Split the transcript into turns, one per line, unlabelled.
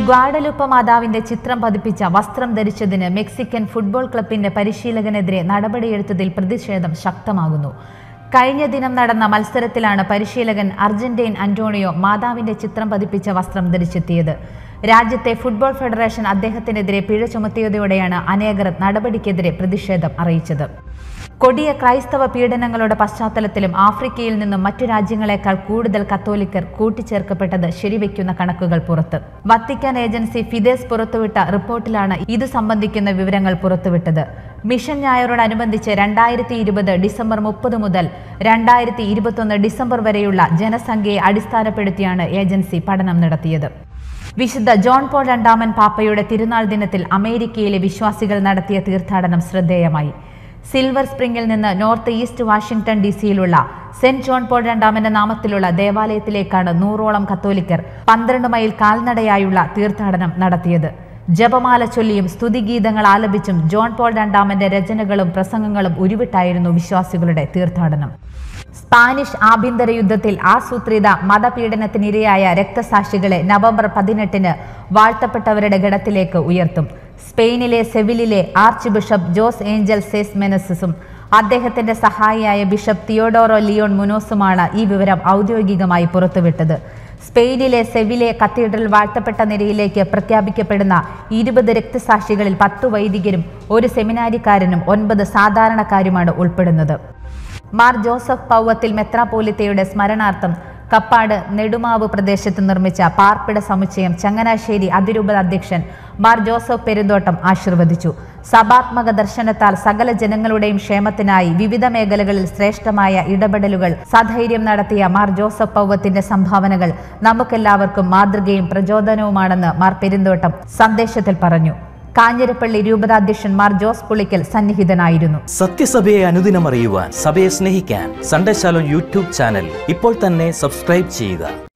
ഗ്വാഡലുപ്പ മാതാവിന്റെ ചിത്രം പതിപ്പിച്ച വസ്ത്രം ധരിച്ചതിന് മെക്സിക്കൻ ഫുട്ബോൾ ക്ലബിന്റെ പരിശീലകനെതിരെ നടപടിയെടുത്തതിൽ പ്രതിഷേധം ശക്തമാകുന്നു കഴിഞ്ഞ ദിനം നടന്ന മത്സരത്തിലാണ് പരിശീലകൻ അർജന്റീൻ അന്റോണിയോ മാതാവിന്റെ ചിത്രം പതിപ്പിച്ച വസ്ത്രം ധരിച്ചെത്തിയത് രാജ്യത്തെ ഫുട്ബോൾ ഫെഡറേഷൻ അദ്ദേഹത്തിനെതിരെ പിഴ ചുമത്തിയതോടെയാണ് അനേകർ നടപടിക്കെതിരെ പ്രതിഷേധം അറിയിച്ചത് കൊടിയ ക്രൈസ്തവ പീഡനങ്ങളുടെ പശ്ചാത്തലത്തിലും ആഫ്രിക്കയിൽ നിന്നും മറ്റു രാജ്യങ്ങളെക്കാൾ കൂടുതൽ കത്തോലിക്കർ കൂട്ടിച്ചേർക്കപ്പെട്ടത് ശരിവെക്കുന്ന കണക്കുകൾ പുറത്ത് വത്തിക്കാൻ ഏജൻസി ഫിദേസ് പുറത്തുവിട്ട റിപ്പോർട്ടിലാണ് ഇത് സംബന്ധിക്കുന്ന വിവരങ്ങൾ പുറത്തുവിട്ടത് മിഷൻ ഞായറോടനുബന്ധിച്ച് രണ്ടായിരത്തി ഇരുപത് ഡിസംബർ മുപ്പത് മുതൽ രണ്ടായിരത്തി ഇരുപത്തൊന്ന് ഡിസംബർ വരെയുള്ള ജനസംഖ്യയെ അടിസ്ഥാനപ്പെടുത്തിയാണ് ഏജൻസി പഠനം നടത്തിയത് വിശുദ്ധ ജോൺ പോൾ രണ്ടാമൻ പാപ്പയുടെ തിരുനാൾ ദിനത്തിൽ അമേരിക്കയിലെ വിശ്വാസികൾ നടത്തിയ തീർത്ഥാടനം ശ്രദ്ധേയമായി സിൽവർ സ്പ്രിംഗിൽ നിന്ന് നോർത്ത് ഈസ്റ്റ് വാഷിംഗ്ടൺ ഡി സിയിലുള്ള സെന്റ് ജോൺ പോൾ രണ്ടാമന്റെ നാമത്തിലുള്ള ദേവാലയത്തിലേക്കാണ് നൂറോളം കത്തോലിക്കർ പന്ത്രണ്ട് മൈൽ കാൽനടയായുള്ള തീർത്ഥാടനം നടത്തിയത് ജപമാല ചൊല്ലിയും സ്തുതിഗീതങ്ങൾ ആലപിച്ചും ജോൺ പോൾ രണ്ടാമന്റെ രചനകളും പ്രസംഗങ്ങളും ഉരുവിട്ടായിരുന്നു വിശ്വാസികളുടെ തീർത്ഥാടനം സ്പാനിഷ് ആഭ്യന്തര യുദ്ധത്തിൽ ആസൂത്രിത മതപീഡനത്തിനിരയായ രക്തസാക്ഷികളെ നവംബർ പതിനെട്ടിന് വാഴ്ത്തപ്പെട്ടവരുടെ ഗണത്തിലേക്ക് ഉയർത്തും സ്പെയിനിലെ സെവിലിലെ archbishop Jose Angel Saez മെനസസും അദ്ദേഹത്തിന്റെ സഹായിയായ ബിഷപ്പ് തിയോഡോറോ ലിയോൺ മുനോസുമാണ് ഈ വിവരം ഔദ്യോഗികമായി പുറത്തുവിട്ടത് സ്പെയിനിലെ സെവിലെ കത്തീഡ്രൽ വാഴ്ത്തപ്പെട്ട നിരയിലേക്ക് പ്രഖ്യാപിക്കപ്പെടുന്ന ഇരുപത് രക്തസാക്ഷികളിൽ പത്തു വൈദികരും ഒരു സെമിനാരിക്കാരനും ഒൻപത് സാധാരണക്കാരുമാണ് ഉൾപ്പെടുന്നത് മാർ ജോസഫ് പൗവത്തിൽ മെത്രാപോലിത്തയുടെ സ്മരണാർത്ഥം കപ്പാട് നെടുമാവ് പ്രദേശത്ത് നിർമ്മിച്ച പാർപ്പിട സമുച്ചയം ചങ്ങനാശ്ശേരി അതിരൂപത അധ്യക്ഷൻ മാർ ജോസഫ് പെരുന്തോട്ടം ആശീർവദിച്ചു സഭാത്മക ദർശനത്താൽ സകല ജനങ്ങളുടെയും ക്ഷേമത്തിനായി വിവിധ മേഖലകളിൽ ശ്രേഷ്ഠമായ ഇടപെടലുകൾ സധൈര്യം നടത്തിയ മാർ ജോസഫ് പൗവത്തിന്റെ സംഭാവനകൾ നമുക്കെല്ലാവർക്കും മാതൃകയും പ്രചോദനവുമാണെന്ന് മാർ പെരുന്തോട്ടം സന്ദേശത്തിൽ പറഞ്ഞു കാഞ്ഞിരപ്പള്ളി രൂപതാധ്യക്ഷൻ മാർ ജോസ് പുളിക്കൽ സന്നിഹിതനായിരുന്നു
സത്യസഭയെ അനുദിനം അറിയുവാൻ സഭയെ സ്നേഹിക്കാൻ സൺഡേ ശാലോ യൂട്യൂബ് ചാനൽ ഇപ്പോൾ തന്നെ സബ്സ്ക്രൈബ് ചെയ്യുക